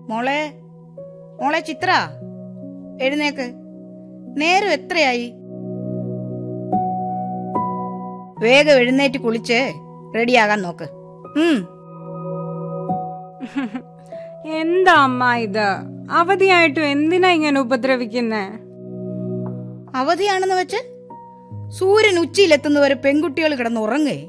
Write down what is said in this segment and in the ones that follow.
മോളെ മോളെ ചിത്ര എഴുന്നേക്ക് നേരം എത്രയായി വേഗം എഴുന്നേറ്റ് കുളിച്ച് റെഡിയാകാൻ നോക്ക് ഉം എന്താ അമ്മ ഇത് അവധിയായിട്ടും എന്തിനാ ഇങ്ങനെ ഉപദ്രവിക്കുന്നേ അവധിയാണെന്ന് വെച്ച് സൂര്യൻ ഉച്ചയിലെത്തുന്നവരെ പെൺകുട്ടികൾ കിടന്ന് ഉറങ്ങേ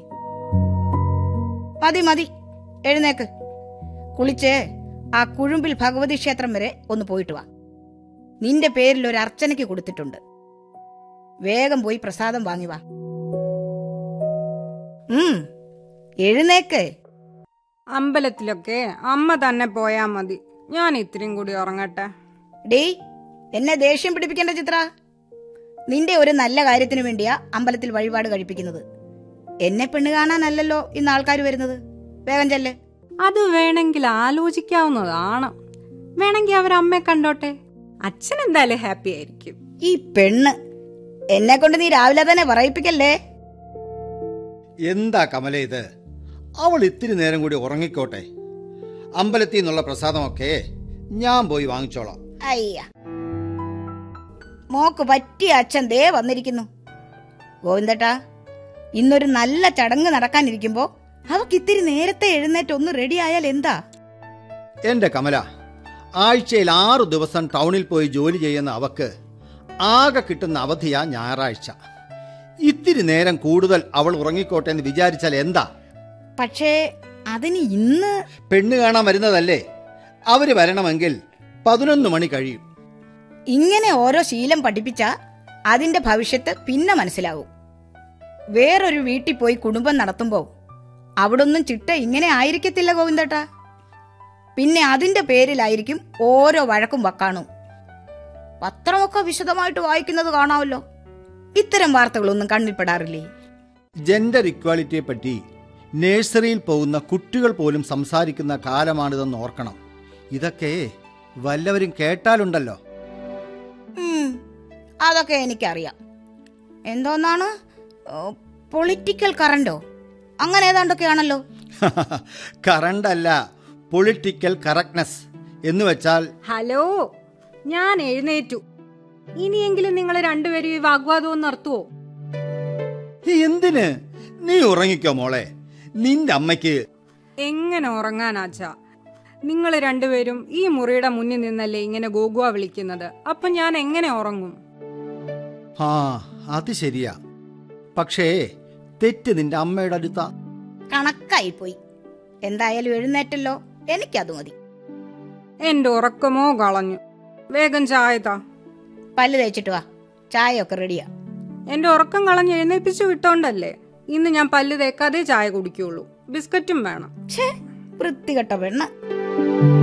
മതി മതി എഴുന്നേക്ക് കുളിച്ച് ആ കുഴുമ്പിൽ ഭഗവതി ക്ഷേത്രം വരെ ഒന്ന് പോയിട്ട് വാ നിന്റെ പേരിൽ ഒരു അർച്ചനയ്ക്ക് കൊടുത്തിട്ടുണ്ട് വേഗം പോയി പ്രസാദം വാങ്ങി വാ ഉം എഴുന്നേക്ക് അമ്പലത്തിലൊക്കെ അമ്മ തന്നെ പോയാ മതി ഞാൻ ഇത്രയും കൂടി ഉറങ്ങട്ടെ ഡേയ് എന്നെ ദേഷ്യം പിടിപ്പിക്കേണ്ട ചിത്ര നിന്റെ ഒരു നല്ല കാര്യത്തിന് വേണ്ടിയാ അമ്പലത്തിൽ വഴിപാട് കഴിപ്പിക്കുന്നത് എന്നെ പെണ്ണ് കാണാനല്ലല്ലോ ഇന്ന് ആൾക്കാർ വരുന്നത് വേഗം ചെല്ല് അത് വേണമെങ്കിൽ ആലോചിക്കാവുന്നതാണ് വേണമെങ്കിൽ അവരമ്മയെ കണ്ടോട്ടെ അച്ഛൻ എന്തായാലും ഹാപ്പി ആയിരിക്കും ഈ പെണ്ണ് എന്നെ കൊണ്ട് നീ രാവിലെ തന്നെ പറയിപ്പിക്കല്ലേ എന്താ കമല ഇത് അവൾ ഇത്തിരി നേരം കൂടി ഉറങ്ങിക്കോട്ടെ അമ്പലത്തിൽ നിന്നുള്ള പ്രസാദമൊക്കെ ഞാൻ പോയി വാങ്ങിച്ചോളാം അയ്യ മോക്ക് പറ്റിയ അച്ഛൻ ദേ വന്നിരിക്കുന്നു ഗോവിന്ദട്ടാ ഇന്നൊരു നല്ല ചടങ്ങ് നടക്കാനിരിക്കുമ്പോ അവക്ക് ഇത്തിരി നേരത്തെ എഴുന്നേറ്റ് ഒന്ന് റെഡി ആയാൽ എന്താ എന്റെ കമല ആഴ്ചയിൽ ആറു ദിവസം ടൗണിൽ പോയി ജോലി ചെയ്യുന്ന അവക്ക് ആകെ കിട്ടുന്ന അവധിയാ ഞായറാഴ്ച ഇത്തിരി നേരം കൂടുതൽ അവൾ ഉറങ്ങിക്കോട്ടെ എന്ന് വിചാരിച്ചാൽ എന്താ പക്ഷേ അതിന് ഇന്ന് പെണ്ണ് കാണാൻ വരുന്നതല്ലേ അവര് വരണമെങ്കിൽ പതിനൊന്ന് മണി കഴിയും ഇങ്ങനെ ഓരോ ശീലം പഠിപ്പിച്ച അതിന്റെ ഭവിഷ്യത്ത് പിന്നെ മനസ്സിലാവും വേറൊരു വീട്ടിൽ പോയി കുടുംബം നടത്തുമ്പോ അവിടൊന്നും ചിട്ട ഇങ്ങനെ ആയിരിക്കത്തില്ല ഗോവിന്ദട്ടാ പിന്നെ അതിന്റെ പേരിലായിരിക്കും ഓരോ വഴക്കും വക്കാണും പത്രമൊക്കെ വിശദമായിട്ട് വായിക്കുന്നത് കാണാമല്ലോ ഇത്തരം വാർത്തകളൊന്നും കണ്ണിൽപ്പെടാറില്ലേ ജെൻഡർ ഇക്വാലിറ്റിയെ പറ്റി നഴ്സറിയിൽ പോകുന്ന കുട്ടികൾ പോലും സംസാരിക്കുന്ന കാലമാണിതെന്ന് ഓർക്കണം ഇതൊക്കെ വല്ലവരും കേട്ടാലുണ്ടല്ലോ ഉം, അതൊക്കെ എനിക്കറിയാം എന്തോന്നാണ് പൊളിറ്റിക്കൽ കറണ്ടോ അങ്ങനെ ഏതാണ്ടൊക്കെയാണല്ലോ കറണ്ടല്ല പൊളിറ്റിക്കൽ കറക്റ്റ്നെസ് എന്ന് വെച്ചാൽ ഹലോ ഞാൻ എഴുന്നേറ്റു ഇനിയെങ്കിലും നിങ്ങൾ രണ്ടുപേരും ഈ വാഗ്വാദവും നിർത്തുവോ എന്തിന് നീ ഉറങ്ങിക്കോ മോളെ നിന്റെ അമ്മയ്ക്ക് എങ്ങനെ ഉറങ്ങാനാച്ചാ നിങ്ങൾ രണ്ടുപേരും ഈ മുറിയുടെ മുന്നിൽ നിന്നല്ലേ ഇങ്ങനെ ഗോഗുവ വിളിക്കുന്നത് അപ്പൊ ഞാൻ എങ്ങനെ ഉറങ്ങും ആ അത് ശരിയാ പക്ഷേ തെറ്റ് നിന്റെ അമ്മയുടെ അടുത്താ കണക്കായി പോയി എന്തായാലും എഴുന്നേറ്റല്ലോ എനിക്കത് മതി എന്റെ ഉറക്കമോ കളഞ്ഞു വേഗം ചായ താ പല്ല് തേച്ചിട്ട് വാ ചായ ഒക്കെ റെഡിയാ എന്റെ ഉറക്കം കളഞ്ഞ് എഴുന്നേൽപ്പിച്ചു വിട്ടോണ്ടല്ലേ ഇന്ന് ഞാൻ പല്ല് തേക്കാതെ ചായ കുടിക്കുള്ളൂ ബിസ്ക്കറ്റും വേണം ഛേ വൃത്തികെട്ട പെണ്ണ്